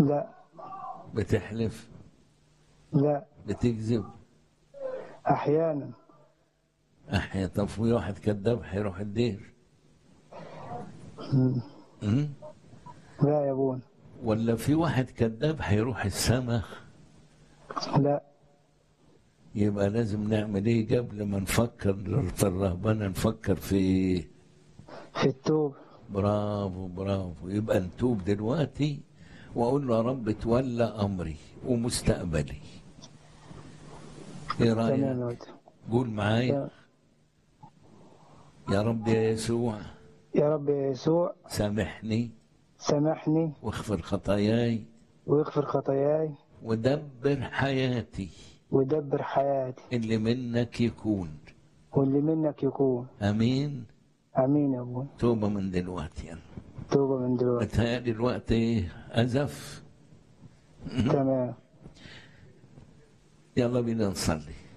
لا بتحلف لا بتكذب أحيانا أحيانا طب في واحد كذاب هيروح الدير مم. أم؟ لا يا أبونا ولا في واحد كذاب هيروح السماء لا يبقى لازم نعمل ايه قبل ما نفكر في الرهبنة نفكر في في التوب برافو برافو يبقى نتوب دلوقتي واقول له يا رب تولى امري ومستقبلي ايه تمام يا رايك ولد قول معايا يا رب يا يسوع يا رب يا يسوع سامحني سامحني واغفر خطاياي واغفر خطاياي ودبر حياتي ودبر حياتي اللي منك يكون واللي منك يكون امين امين يا ابونا توبه من دلوقتي يلا توبه من دلوقتي متهيألي الوقت ايه ازف تمام يلا بينا نصلي